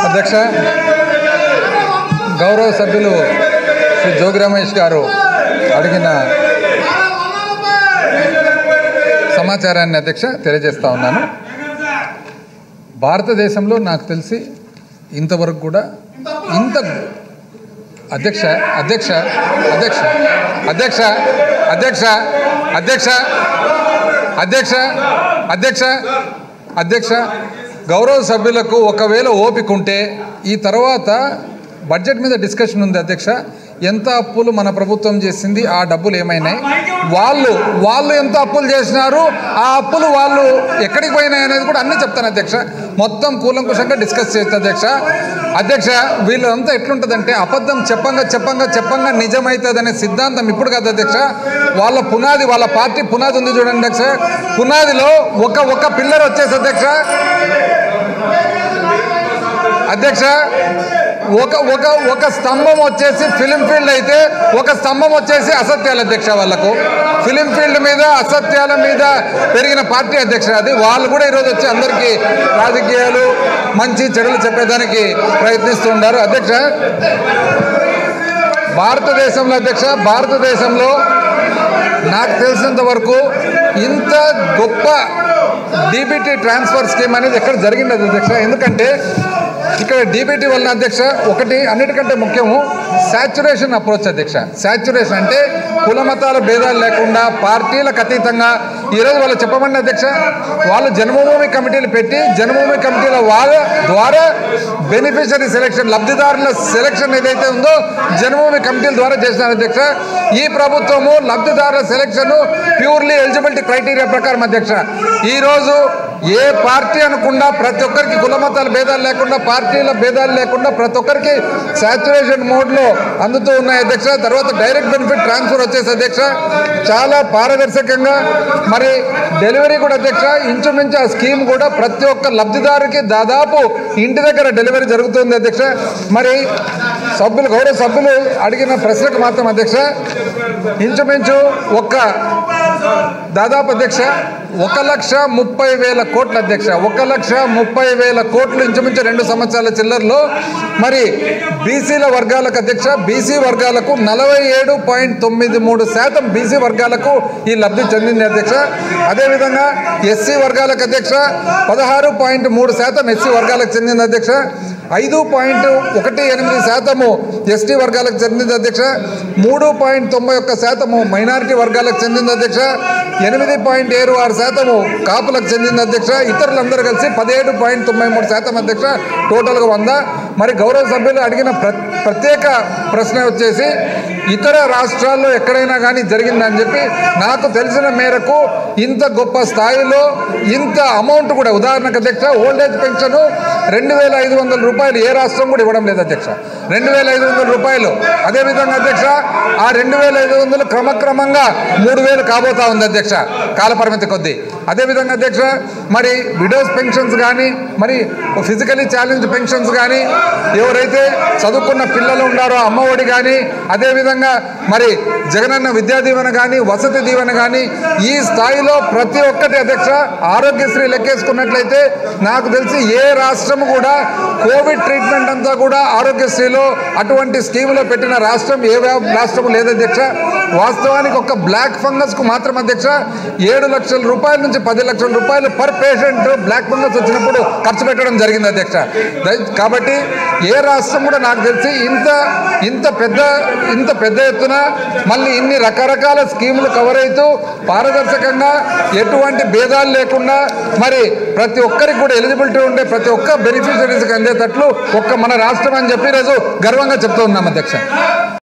అధ్యక్ష గౌరవ సభ్యులు శ్రీ జోగి రమేష్ గారు అడిగిన సమాచారాన్ని అధ్యక్ష తెలియజేస్తా ఉన్నాను భారతదేశంలో నాకు తెలిసి ఇంతవరకు కూడా ఇంత అధ్యక్ష అధ్యక్ష అధ్యక్ష అధ్యక్ష అధ్యక్ష అధ్యక్ష అధ్యక్ష అధ్యక్ష అధ్యక్ష గౌరవ సభ్యులకు ఒకవేళ ఓపిక ఉంటే ఈ తర్వాత బడ్జెట్ మీద డిస్కషన్ ఉంది అధ్యక్ష ఎంత అప్పులు మన ప్రభుత్వం చేసింది ఆ డబ్బులు ఏమైనాయి వాళ్ళు వాళ్ళు ఎంత అప్పులు చేసినారు ఆ అప్పులు వాళ్ళు ఎక్కడికి పోయినాయి అనేది కూడా అన్నీ చెప్తాను అధ్యక్ష మొత్తం కూలంకుషంగా డిస్కస్ చేస్తా అధ్యక్ష అధ్యక్ష వీళ్ళంతా ఎట్లుంటుందంటే అబద్ధం చెప్పంగా చెప్పంగా చెప్పంగా నిజమవుతుంది అనే సిద్ధాంతం ఇప్పుడు కాదు అధ్యక్ష వాళ్ళ పునాది వాళ్ళ పార్టీ పునాది ఉంది చూడండి అధ్యక్ష పునాదిలో ఒక ఒక పిల్లర్ వచ్చేసి అధ్యక్ష అధ్యక్ష ఒక ఒక ఒక స్తంభం వచ్చేసి ఫిలిం ఫీల్డ్ అయితే ఒక స్తంభం వచ్చేసి అసత్యాల అధ్యక్ష వాళ్ళకు ఫిలిం ఫీల్డ్ మీద అసత్యాల మీద పెరిగిన పార్టీ అధ్యక్ష అది వాళ్ళు కూడా ఈరోజు వచ్చి అందరికీ రాజకీయాలు మంచి చెడులు చెప్పేదానికి ప్రయత్నిస్తుంటారు అధ్యక్ష భారతదేశంలో అధ్యక్ష భారతదేశంలో నాకు తెలిసినంత వరకు ఇంత గొప్ప డీబీటీ ట్రాన్స్ఫర్ స్కీమ్ అనేది ఎక్కడ జరిగింది అధ్యక్ష ఎందుకంటే ఇక్కడ డీబీటీ వలన అధ్యక్ష ఒకటి అన్నిటికంటే ముఖ్యము శాచురేషన్ అప్రోచ్ అధ్యక్ష శాచురేషన్ అంటే కుల మతాల భేదాలు లేకుండా పార్టీలకు అతీతంగా ఈరోజు వాళ్ళు చెప్పమండి అధ్యక్ష వాళ్ళు జన్మభూమి కమిటీలు పెట్టి జన్మభూమి కమిటీల వాళ్ళ ద్వారా బెనిఫిషరీ సెలక్షన్ లబ్ధిదారుల సెలక్షన్ ఏదైతే ఉందో జన్మభూమి కమిటీల ద్వారా చేసినారు అధ్యక్ష ఈ ప్రభుత్వము లబ్ధిదారుల సెలక్షన్ ప్యూర్లీ ఎలిజిబిలిటీ క్రైటీరియా ప్రకారం అధ్యక్ష ఈరోజు ఏ పార్టీ అనకుండా ప్రతి ఒక్కరికి కుల మతాల భేదాలు లేకుండా పార్టీల భేదాలు లేకుండా ప్రతి ఒక్కరికి సాచురేషన్ మోడ్లో అందుతూ ఉన్నాయి అధ్యక్ష తర్వాత డైరెక్ట్ బెనిఫిట్ ట్రాన్స్ఫర్ వచ్చేసి అధ్యక్ష చాలా పారదర్శకంగా మరి డెలివరీ కూడా అధ్యక్ష ఇంచుమించు ఆ స్కీమ్ కూడా ప్రతి ఒక్క లబ్ధిదారుకి దాదాపు ఇంటి దగ్గర డెలివరీ జరుగుతుంది అధ్యక్ష మరి సభ్యులు గౌరవ సభ్యులు అడిగిన ప్రశ్నకు మాత్రం అధ్యక్ష ఇంచుమించు ఒక్క దాదాపు అధ్యక్ష ఒక లక్ష ముప్పై వేల కోట్ల అధ్యక్ష ఒక లక్ష ముప్పై వేల కోట్లు ఇంచుమించు రెండు సంవత్సరాల చిల్లరలో మరి బీసీల వర్గాలకు అధ్యక్ష బీసీ వర్గాలకు నలభై ఏడు పాయింట్ తొమ్మిది మూడు శాతం బీసీ వర్గాలకు ఈ లబ్ధి చెందింది అధ్యక్ష అదేవిధంగా ఎస్సీ వర్గాలకు అధ్యక్ష పదహారు పాయింట్ మూడు శాతం ఎస్సీ వర్గాలకు చెందింది అధ్యక్ష ఐదు పాయింట్ ఒకటి ఎనిమిది శాతము ఎస్టీ వర్గాలకు చెందింది అధ్యక్ష మూడు పాయింట్ తొంభై ఒక్క శాతము మైనారిటీ వర్గాలకు చెందింది అధ్యక్ష ఎనిమిది పాయింట్ ఏడు ఆరు శాతము కాపులకు చెందింది అధ్యక్ష ఇతరులందరూ కలిసి పదిహేడు పాయింట్ తొంభై మూడు శాతం అధ్యక్ష టోటల్గా వంద మరి గౌరవ సభ్యులు అడిగిన ప్ర ప్రత్యేక ప్రశ్న వచ్చేసి ఇతర రాష్ట్రాల్లో ఎక్కడైనా కానీ జరిగిందని చెప్పి నాకు తెలిసిన మేరకు ఇంత గొప్ప స్థాయిలో ఇంత అమౌంట్ కూడా ఉదాహరణకు అధ్యక్ష ఓల్డేజ్ పెన్షన్ రెండు వేల ఐదు వందల రూపాయలు ఏ రాష్ట్రం కూడా ఇవ్వడం లేదు అధ్యక్ష రెండు వేల ఐదు వందల రూపాయలు అదేవిధంగా అధ్యక్ష ఆ రెండు వేల ఐదు వందలు క్రమక్రమంగా మూడు వేలు కాబోతా ఉంది అధ్యక్ష కాలపరిమితి కొద్దీ అదేవిధంగా అధ్యక్ష మరి విడోస్ పెన్షన్స్ కానీ మరి ఫిజికలీ ఛాలెంజ్ పెన్షన్స్ కానీ ఎవరైతే చదువుకున్న పిల్లలు ఉన్నారో అమ్మఒడి కానీ అదేవిధంగా మరి జగనన్న విద్యా దీవెన కానీ వసతి దీవెన కానీ ఈ స్థాయిలో ప్రతి ఒక్కటి అధ్యక్ష ఆరోగ్యశ్రీ లెక్కేసుకున్నట్లయితే నాకు తెలిసి ఏ రాష్ట్రం కూడా కోవిడ్ ట్రీట్మెంట్ అంతా కూడా ఆరోగ్యశ్రీలో అటువంటి స్కీములో పెట్టిన రాష్ట్రం ఏ వ్యా- రాష్ట్రం లేదు అధ్యక్ష వాస్తవానికి ఒక బ్లాక్ ఫంగస్కు మాత్రం అధ్యక్ష ఏడు లక్షల రూపాయల నుంచి పది లక్షల రూపాయలు పర్ పేషెంట్ బ్లాక్ ఫంగస్ వచ్చినప్పుడు ఖర్చు పెట్టడం జరిగింది అధ్యక్ష దయ- కాబట్టి ఏ రాష్ట్రం కూడా నాకు తెలిసి ఇంత ఇంత పెద్ద ఇంత పెద్ద ఎత్తున మళ్ళీ ఇన్ని రకరకాల స్కీములు కవర్ అవుతూ పారదర్శకంగా ఎటువంటి భేదాలు లేకుండా మరి ప్రతి ఒక్కరికి కూడా ఎలిజిబిలిటీ ఉండే ప్రతి ఒక్క బెనిఫిషరీస్కి అందేటట్లు ఒక్క మన రాష్ట్రం అని చెప్పి ఈరోజు గర్వంగా చెప్తూ ఉన్నాం అధ్యక్ష